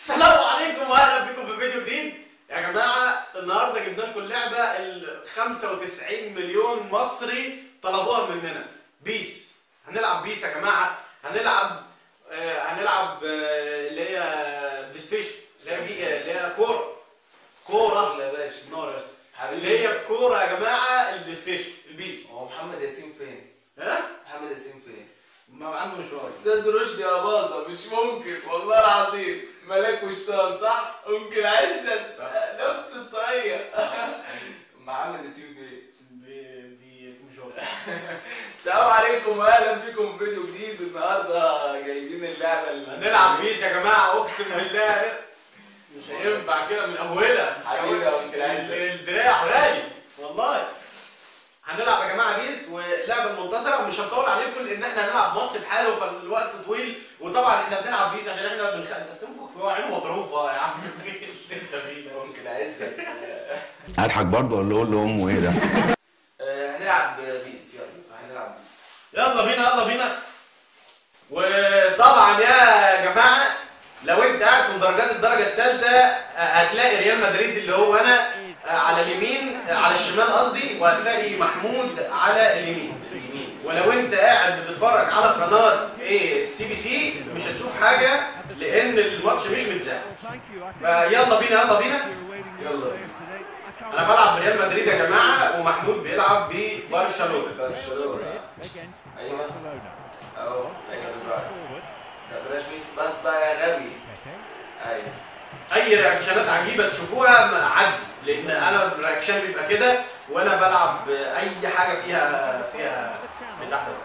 السلام عليكم واهلا بكم في فيديو جديد يا جماعه النهارده جبنا لكم اللعبه ال 95 مليون مصري طلبوها مننا بيس هنلعب بيس يا جماعه هنلعب آه هنلعب آه اللي هي بلاي ستيشن اللي هي بي- اللي هي كوره كوره يا باشا نار يا اسطى. حبيبي اللي هي الكوره يا جماعه البلاي ستيشن البيس هو محمد ياسين فين؟ ها محمد ياسين فين؟ ما عنده مشوار استاذ رشدي يا باظة مش ممكن والله العظيم ملاك وشيطان صح؟ ممكن عزت نفس الطريقة محمد ياسين فين؟ بي- بي- في مشوار السلام عليكم واهلا بكم في فيديو جديد النهارده جايبين اللعبه اللي هنلعب بيس يا جماعه اقسم بالله مش هينفع كده من اولها مش حبيبي هينفع. يا أنكل عزت. الدراع غالي والله هنلعب يا جماعه بيس واللعبه المنتصره ومش هنطول عليكم لان احنا هنلعب ماتش بحاله فالوقت طويل وطبعا احنا بنلعب بيس عشان احنا بنخ... انت بتنفخ في عينه مضروبه يا عم في اللي انت فيه ده ممكن عزت اضحك برضه ولا اقول لامه ايه ده آه، هنلعب بيس يلا هنلعب بيس يلا بينا يلا بينا وطبعا يا جماعه لو انت قاعد في مدرجات الدرجه الثالثه هتلاقي ريال مدريد اللي هو انا على اليمين على الشمال قصدي وهتلاقي محمود على اليمين ولو انت قاعد بتتفرج على قناه ايه سي بي سي مش هتشوف حاجه لان الماتش مش متذاع فيلا بينا يلا بينا يلا انا بلعب بريال مدريد يا جماعه ومحمود بيلعب ببرشلونه برشلونه ايوه اهو ايوه دلوقتي لا بلاش بيس بس بقى يا غبي ايوه اي رياكشنات عجيبه تشوفوها ما عدي لان انا الرياكشن بيبقى كده وانا بلعب اي حاجه فيها فيها بتاع ده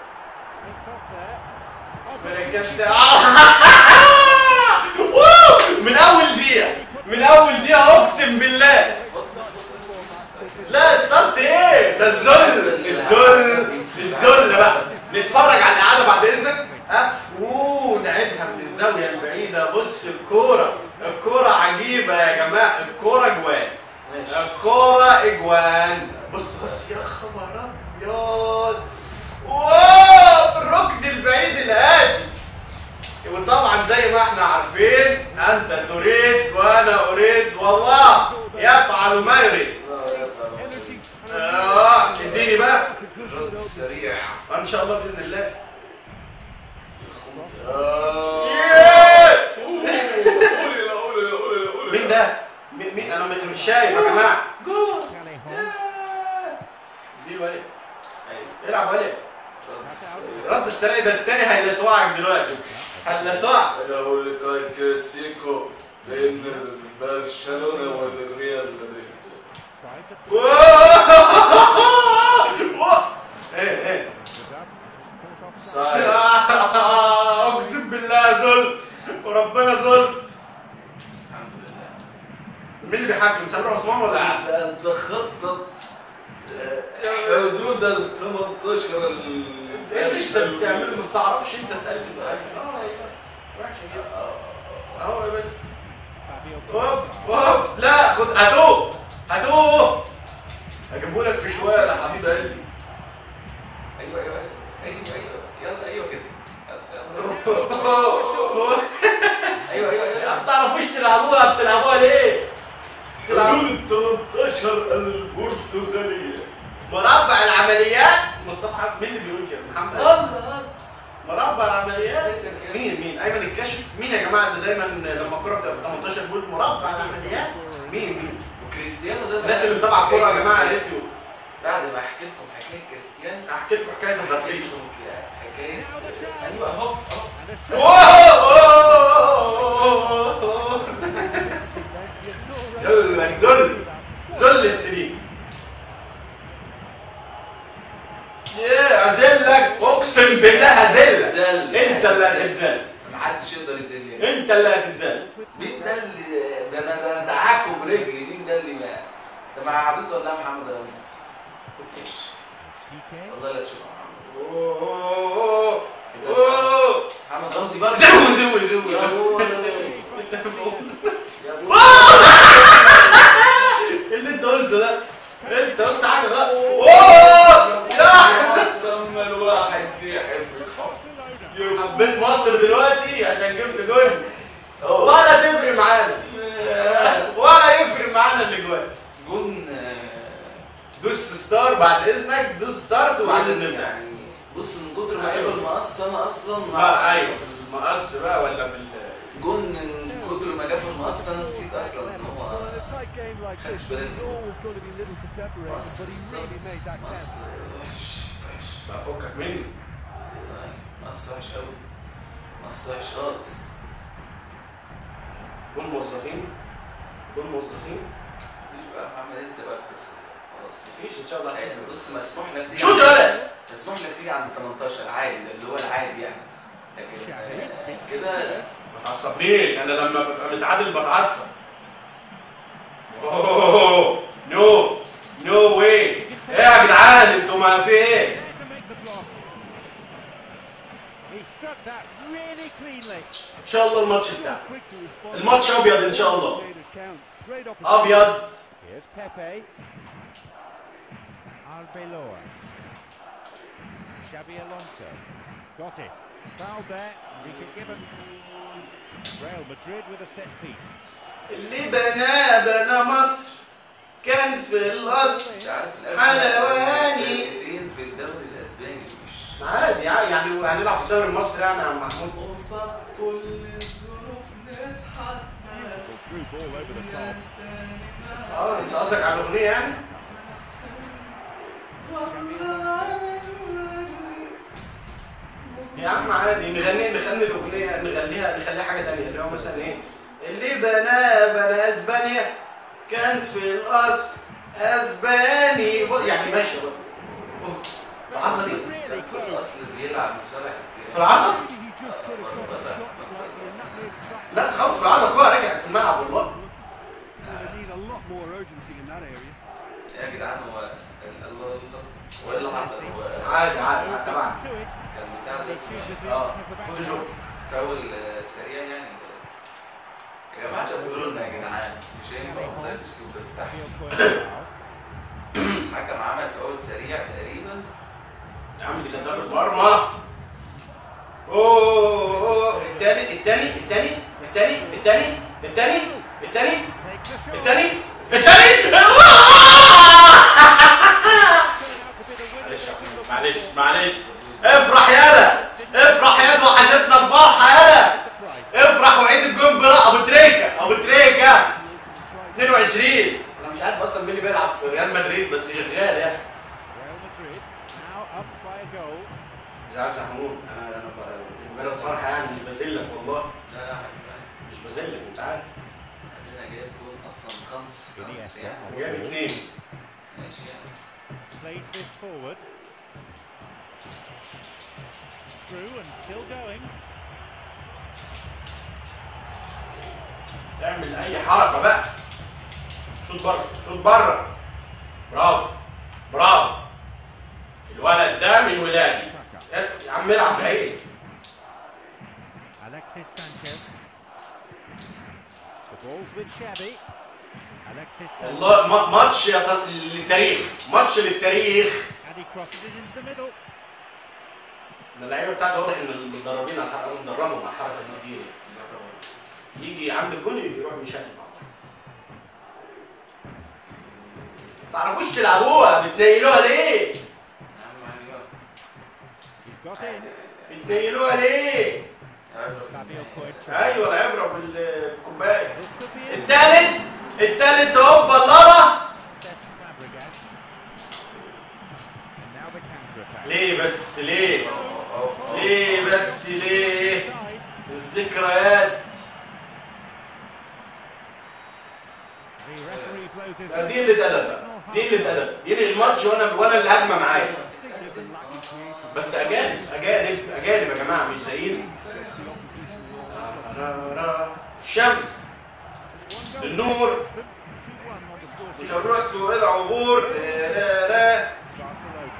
بريكات- واو! من اول دقيقه من اول دقيقه اقسم بالله بص بص بص بص بص لا ستارت ايه ده الذل الذل الذل بقى نتفرج على الاعاده بعد اذنك ها اوه نعيدها من الزاويه البعيده بص الكوره الكوره عجيبه يا جماعه الكوره جوان ماشي الكوره اجوان بص بص يا خبر ابيض واو في الركن البعيد الهادي وطبعا زي ما احنا عارفين انت تريد وانا اريد والله يفعل ما يريد الله يا سلام اه اديني بقى الرد السريع ان شاء الله باذن الله قولي لا قولي لا قولي لا قولي مين ده مين مين- انا م- مش شايف يا جماعه جول دي ولي العب ولي رد السريع ده التاني هيلسوعك دلوقتي هتلسوعك انا اقول لك كلاسيكو بين برشلونه والريال مدريد ايه ايه صحيح اقسم بالله ذل وربنا ذل الحمد لله مين اللي بيحكم سامر عثمان ولا بعد ان تخطط آه، حدود ال 18 ال ايه اللي انت بتعمله ما بتعرفش انت تقلد اه وحشه جدا اهو بس هوب هوب لا خد هاتوه هاتوه هجيبه لك في شويه يا حبيب قلبي ايوه ايوه ايوه ايوه يلا ايوه كده ايوه ايوه ايوه ما بتعرفوش تلعبوها بتلعبوها ليه؟ تلعبوا ال 18 البرتغاليه مربع العمليات مصطفى حب مين اللي بيقول كده؟ محمد الله مربع العمليات مين مين؟ ايمن الكشف مين يا جماعه اللي دايما لما الكوره بتبقى في 18 بيقول مربع العمليات؟ مين مين؟ وكريستيانو ده الناس اللي متابعه الكوره يا جماعه على اليوتيوب بعد ما احكي لكم حكايه كريستيانو احكي لكم حكايه احكي الغرفيه لكم حكايه ايوه اهو اهو يلا ذل ذل السنين ياه هذلك اقسم بالله هذلك زل انت اللي هتتذل محدش يقدر يذلني انت اللي هتتذل مين ده اللي ده انا ده انا دعاكوا برجلي مين ده اللي ما انت مع عبيط ولا محمد رمزي؟ والله لا تشوف محمد اوه اوه محمد رمزي برضه زوي زوي زوي يا زوي ابوي يا ابوي اللي انت قلته ده انت قلت حاجه بقى اوه يا يا مصر اما الواحد بيحبك حب حبيت مصر دلوقتي عشان جبت جول أوه. ولا تفرق معايا دلوقتي وعايزين نبدا يعني بص من كتر ما هي في المقص انا اصلا بقى ايوه في المقص بقى ولا في ال- جون من كتر ما جه في المقص انا نسيت اصلا ان هو خدش بالي مقص بالظبط. مقص وحش وحش بقى فكك مني مقص وحش قوي مقص وحش خالص دول موظفين دول موظفين مفيش بقى محمد انسى بقى القصه خلاص مفيش ان شاء الله يعني بص مسموح لك تيجي شوت ولا مسموح لك تيجي عند 18 عادي ده اللي هو العادي يعني لكن آه، كده ما تعصبنيش انا لما ببقى متعادل بتعصب اوه نو نو واي ايه يا جدعان انتوا ما في ايه ان شاء الله الماتش بتاعنا الماتش ابيض ان شاء الله ابيض Here's Pepe. Arbeloa. Xabi Alonso. Got it. Foul there. He can give him. Real Madrid with a set piece. اللي بناه بنى مصر كان في الاصل انت عارف حلواني. فرقتين في الدوري الاسباني مش عادي يعني هنلعب في الدوري المصري يعني يا عم محمود قصاد كل الظروف نضحك Beautiful through ball over the top. اه انت قصدك على الاغنيه يعني يا عم عادي نغني نغني الاغنيه نخليها نخليها حاجه تانية اللي هو مثلا ايه اللي بناه بنى اسبانيا كان في الاصل اسباني بص- يعني ماشي بقى أوه، في العرضه دي Really في close. الاصل بيلعب مصارع في العرضه He just could have crossed the shot slightly and that made track. لا خلاص في العرضه الكوره رجعت في الملعب والله They need a lot more urgency in that area. يا جدعان هو ال- الله الله هو ايه اللي حصل هو عادي عادي عادي طبعا To it. كان بتاع ده He اسمه chooses the اه option of the back فوق جول pass. فاول آه، سريع يعني يا جماعه ده قولوا لنا يا جدعان مش هينفع والله الاسلوب ده بتاعهم Feel point foul. حكم عمل فاول سريع تقريبا يا عم دي كانت ضربة مرمى اوه اوه التاني التاني التاني التاني التاني التاني التاني Takes a shot. التاني التاني معلش معلش افرح يالا افرح يالا وحشتنا الفرحة يالا افرح وعيد الجون برا ابو تريكة ابو تريكة 22 انا مش عارف اصلا مين اللي بيلعب في ريال مدريد بس شغال يعني Real Madrid now up by a goal. مش عارف يا حمود انا انا ب- مجرد فرحة يعني مش بذلك والله لا لا حبيبي مش بذلك انت عارف عندنا جايب جون اصلا خمس خمس Iniesta يعني on the جايب ball. اثنين ماشي يعني Plays this forward. Through and still going. اعمل اي حركه بقى شوط بره شوط بره برافو برافو الولد ده من ولادي يا عم العب بعيد Alexis Sanchez. The ball's with Xavi. Alexis Sanchez. والله ما- ماتش يا ط- للتاريخ ماتش للتاريخ And he crosses it into the middle. ده اللعيبه بتاعته واضح ان المدربين على الحركه مدربهم على الحركه دي كتير يجي عند الجون يروح مشاهد مع بعض تعرفوش تلعبوها بتنيلوها ليه؟ يا عم يعني بقى He's got in. بتنيلوها ليه؟ Fabio Coentrão. ايوه العبره في ال- في الكوبايه This could be it. التالت التالت اهو بلاره Cesc Fabregas. And now the counter attack. ليه بس ليه ليه بس ليه Side. الذكريات The referee blows his لا، دي اللي اتقلب بقى دي اللي اتقلب ينهي الماتش وانا وانا اللي هجمه معايا I think they've been lacking creativity. بس اجانب اجانب اجانب يا جماعه مش زينا الشمس One goal. النور 2-1 on the score مش sheet. هنروح سوق العبور تارارا. Barcelona.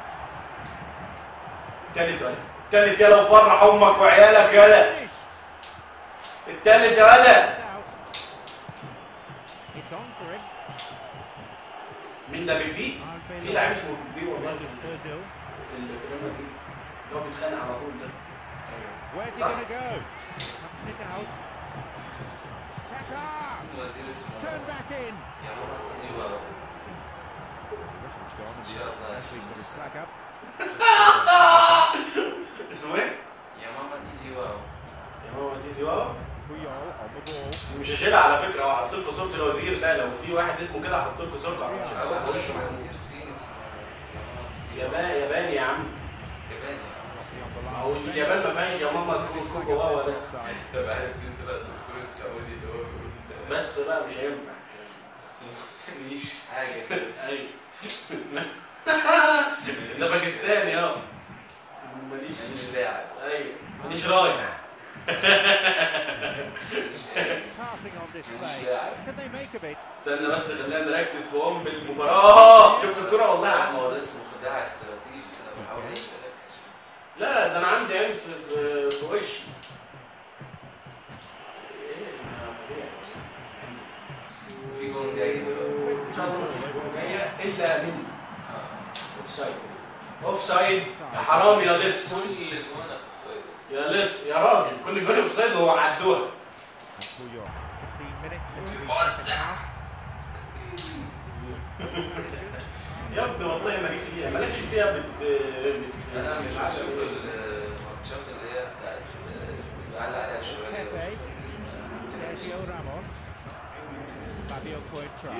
التالت ولا التالت يلا وفرح امك وعيالك يلا Finish. التالت يا ولا It's out. It's on for him. مين ده بيبي Arbeloa. في لعيب اسمه بيبي والله Ozil. في Ozil. ال- في ريال مدريد اللي هو بيتخانق على طول ده Where's he going to go? Cuts it out. Kaká. وزير اسمه Turn back in. يا بابا تزيوا Whistle's gone and the Yeah, referee's got his nice. flag up. اسمه ايه؟ يا ماما تيجي واو يا ماما تيزي واو Puyol on the ball. مش هشيلها على فكره وهحط لكم صوره الوزير ده لو في واحد اسمه كده هحط لكم صورته على أول وشه وش محمود. وزير صيني اسمه يا ماما تيجي يابان ياباني يا عم ياباني ما هو اليابان ما فيهاش يا ماما كوكو واوا ده Offside. طب عرفت انت بقى الدكتور السعودي اللي هو بيقول ده بس بقى مش هينفع اسمه نيش حاجه كده ايوه ده باكستاني اه ماليش ماليش لاعب ايوه ماليش رايح ماليش لاعب Passing on ماليش display. لاعب Can they make of it? استنى بس خلينا نركز في ام المباراه شوف الكوره والله ما هو ده اسمه خداع استراتيجي انا بحاول أقول لا ده انا عندي عين في في, في وشي في جون جاي دلوقتي ان شاء الله مفيش جول جايه الا من اوف سايد اوف سايد يا حرام يا لص كل جون اوفسايد اصلا يا لص يا راجل كل جول اوف سايد هو عدوها And Puyol. 15 minutes into the بوزع. second half. يا ابني والله ماليش فيها مالكش فيها بت بت انا مش بشوف الماتشات اللي هي بتاعت بيعلق عليها شويه Pepe. Sergio Ramos. Fabio Coentrao.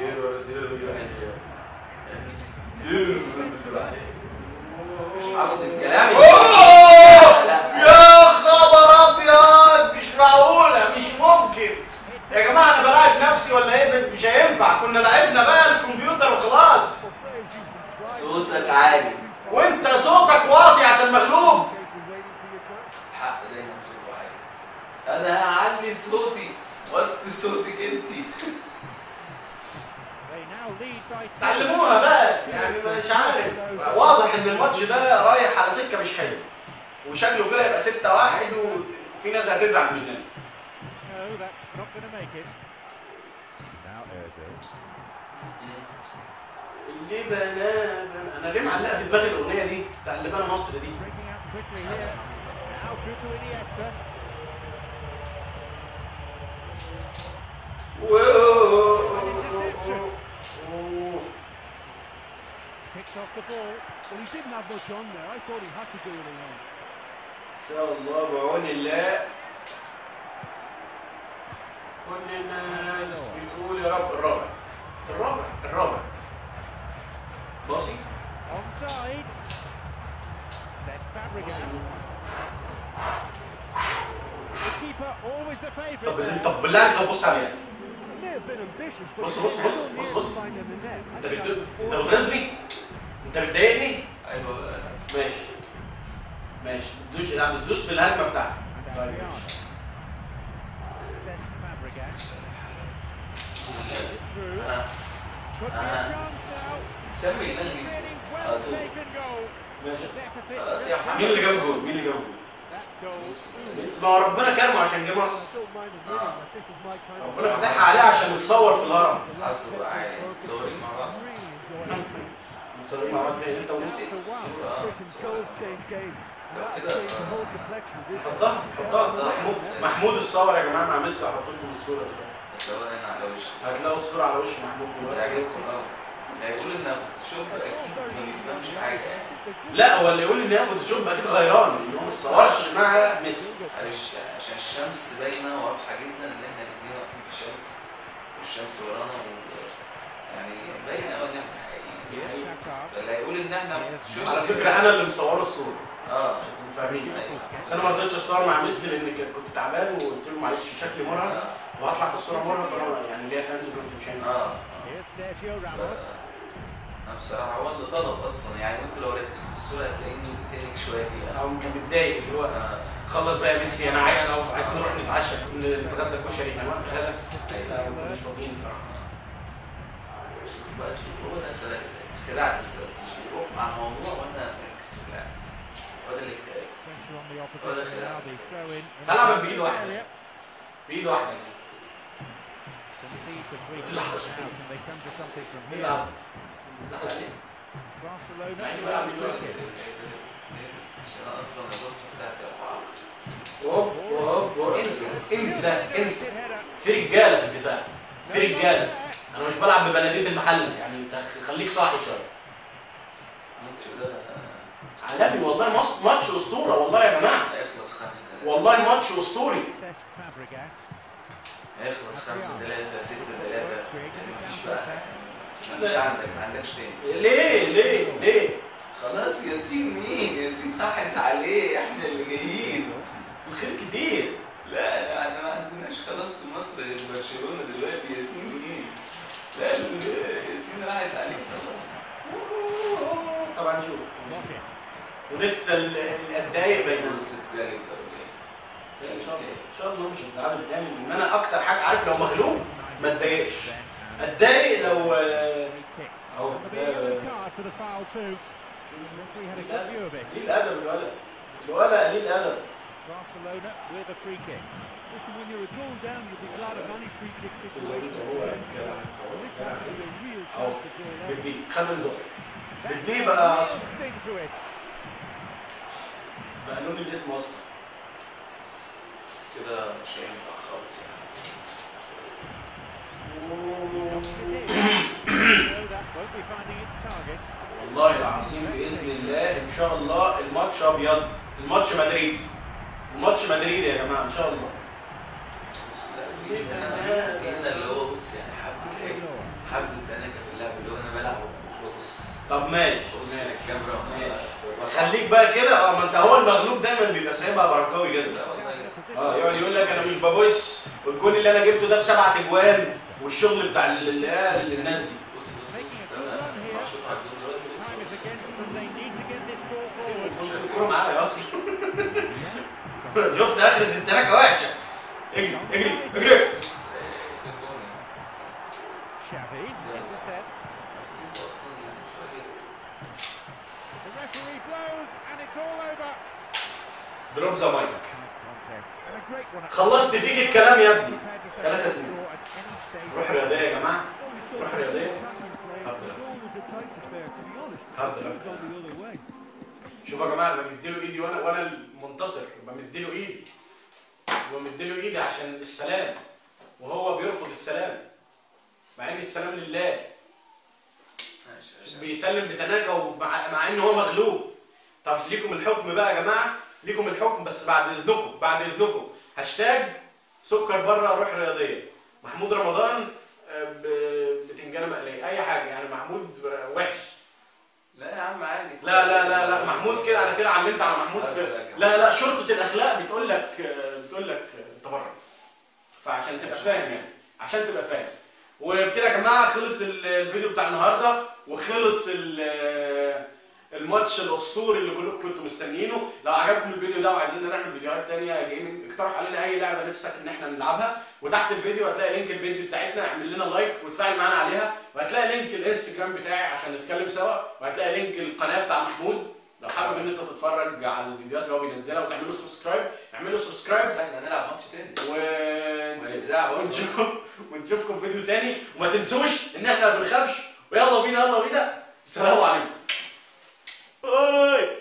مش حافظ الكلام أوه! لا. يا خبر ابيض مش معقوله مش ممكن يا جماعه انا براقب نفسي ولا ايه مش هينفع كنا لعبنا بقى الكمبيوتر وخلاص صوتك عالي وانت صوتك واطي عشان مغلوب الحق دايما صوته عالي انا هعلي صوتي وطي صوتك انتي They now lead by two. تعلموها بقى يعني مش عارف واضح ان الماتش ده رايح على سكه مش حلو وشكله كده يبقى 6 1 وفي ناس هتزعل مننا No, that's not going to make it. Now Ozil. اللي بنا بنا- انا ليه معلقه في دماغي الاغنيه دي بتاع اللي بنا مصر دي Breaking out quickly here. Now good to Iniesta. Picks off the ball. Well, he didn't have much on there. I thought he had to do it alone. ان شاء الله بعون الله كل الناس بتقول يا رب الرابع الرابع الرابع باصي Onside. Says Fabregas. The keeper always the favourite. طب بس there. طب بالله عليك بص عليها It may have been ambitious, but Bus, he bus, was bus, so bus, near bus. to finding the net. I انت think بت- that's انت unfortunate. بتغيظني انت بتضايقني ايوه بقى. ماشي ماشي بتدوس يعني بتدوس في الهجمه بتاعتك And طيب Adriano. ماشي. Says Fabregas. بسم الله Through. آه. Could be a Uh-huh. chance now. تسمي ينجي Really على well طول. taken goal. ماشي Deficit. خلاص يا محمد. مين اللي جاب جول؟ مين اللي جاب جول؟ That goal. بس ما هو ربنا كرمه عشان جه I مصر don't mind admitting that this is my kind of ربنا فتحها عليه عشان نتصور في الهرم حاسه عالي تصوري مع بعض really enjoying it. نتصور مع بعض تاني انت ونسي صورة Listen, goals change games. And Look that's at that. changed the whole complexion of this. حطها حطها محمود محمود الصور يا جماعه مع ميسي هحط لكم الصوره دي سواء هنا على وشي هتلاقوا الصوره على وش محمود دلوقتي تعجبكم قوي هيقول ان فوتوشوب اكيد ما بيفهمش حاجه يعني لا هو اللي يقول ان هي فوتوشوب اكيد غيران ان هو ما اتصورش مع ميسي معلش عشان الشمس باينه واضحه جدا ان احنا الاثنين واقفين في الشمس والشمس ورانا و... يعني باين قوي ان احنا Here's حقيقيين Kaká. فاللي هيقول ان احنا فوتوشوب على فكره انا اللي مصوره الصوره اه عشان تبقوا فاهمين ايوه بس انا ما رضيتش اتصور مع ميسي لان كنت- كنت تعبان وقلت له معلش شكلي مرهق اه وهطلع في الصوره مرهق فانا يعني ليا فانز وكده مش هينفع اه Here's Sergio ف- Ramos. انا بصراحه هو اللي طلب اصلا يعني انتوا لو ركزتوا في الصوره هتلاقيني تنك شويه فيها او كان متضايق اللي هو اه خلص بقى يا ميسي انا عايز انا عايز نروح نتعشى نتغدى كشري كان وقت غدا لا، مش فاضيين بصراحه شوف بقى شوف هو ده الخداع الخداع الاستراتيجي روح مع الموضوع وانا مركز في اللعب هو ده الاجتهاد Pressure on the opposition now. The throw in. in the تلعب penalty بإيد واحدة. area. بايد واحده Concede to three اللي goals حصل؟ now. Can they come to something from مين here? اللي حصل؟ زعل عليه؟ Barcelona. يعني with بقى a بيقول free لك kick. عشان انا اصلا البورصه بتاعتي رفعها هوب هوب هوب. انسى انسى انسى Good header. في رجاله في الدفاع في رجاله انا مش بلعب ببلديه المحل يعني انت خليك صاحي شويه الماتش ده عالمي والله مص- ماتش اسطوره والله يا جماعه هيخلص 5 3 والله ماتش اسطوري Cesc Fabregas. هيخلص 5 3 6 3 Creating the مفيش counter بقى attack. مفيش عندك ما عندكش تاني ليه ليه ليه خلاص ياسين مين؟ ياسين راحت عليه احنا اللي جايين الخير كتير لا يعني ما عندناش خلاص في مصر غير برشلونه دلوقتي ياسين مين؟ لا ال- ياسين راحت عليه خلاص طبعا شوف Rocket. ولسه ال- ال- الدقايق باينه بص التالت ولا ايه؟ ان شاء الله ان شاء الله مش هنتعادل تاني لان انا اكتر حاجه عارف لو مغلوب ما اتضايقش اتضايق لو آه، Free kick. اهو And there'll be a yellow card for the foul too. The referee had a good view of it. قليل ادب الولد الولد قليل ادب Barcelona with a free kick. Listen, when you're drawn down, you'll be glad of any free kick situation that presents itself. And this has to be a real chance to draw level. بدي خلينا نزق That بدي gives بقى real اصفر sting to it. بقى لون الاسم اصفر كده مش هينفع خالص يعني Knocks it in. no, that won't be finding its target. والله العظيم باذن الله ان شاء الله الماتش ابيض الماتش مدريدي الماتش مدريدي يا جماعه ان شاء الله بص لا في هنا هنا اللي هو بص يعني حب كده Law. حب التناكة في اللعب اللي هو انا بلعب مش ببص طب ماشي ببص ماشي للكاميرا وانا ماشي. بلعب. خليك بقى كده اه ما انت هو المغلوب دايما بيبقى سايبها بركاوي كده لا والله اه يقعد يقول لك انا مش ببص والجون اللي انا جبته ده بسبعة اجوان والشغل بتاع ال- اللي هي الناس دي بص بص بص استنى انا هشوف على الجون دلوقتي بص Time is بص against them. They need to get this ball forward. الكورة معايا اصلا شفت اخر التراكه وحشه اجري اجري اجري بص، آه، الجون يعني. Xavi intercepts. أصل أنت أصلا يعني شوية The referee blows and it's all over. دروب ذا مايك Contest and a great one. خلصت فيك الكلام يا ابني Prepared to say ثلاثة let's اتنين. draw at any stage. روح رياضيه يا جماعه Well, we saw روح some رياضيه good attacking play. It was always a tight affair, to be honest. Hard It luck. could have gone the other way. شوفوا يا جماعه انا بمديله ايدي وانا وانا المنتصر بمديله ايدي وبمديله ايدي عشان السلام وهو بيرفض السلام مع ان السلام لله ماشي ماشي بيسلم بتناكة ومع مع ان هو مغلوب طب ليكم الحكم بقى يا جماعه ليكم الحكم بس بعد اذنكم بعد اذنكم هاشتاج سكر بره روح رياضيه محمود رمضان آه، ب- بتنجانه مقليه اي حاجه يعني محمود آه، وحش لا يا عم عادي لا لا لا لا محمود كده انا كده علمت على محمود في لا لا شرطه الاخلاق بتقول لك آه، بتقول لك آه، انت بره فعشان تبقى فاهم يعني عشان تبقى فاهم وبكده يا جماعه خلص ال- الفيديو بتاع النهارده وخلص ال- الماتش الاسطوري اللي كلكم كنتوا مستنيينه لو عجبكم الفيديو ده وعايزين نعمل فيديوهات تانية جيمنج اقترح علينا اي لعبه نفسك ان احنا نلعبها وتحت الفيديو هتلاقي لينك البيج بتاعتنا اعمل لنا لايك وتفاعل معانا عليها وهتلاقي لينك الانستجرام بتاعي عشان نتكلم سوا وهتلاقي لينك القناه بتاع محمود لو حابب ان انت تتفرج على الفيديوهات اللي هو بينزلها وتعملوا سبسكرايب اعملوا سبسكرايب بس احنا هنلعب ماتش تاني و وهيتذاع برضه. ونشوف ونشوفكم في فيديو تاني وما تنسوش ان احنا ما بنخافش ويلا بينا يلا بينا السلام عليكم باي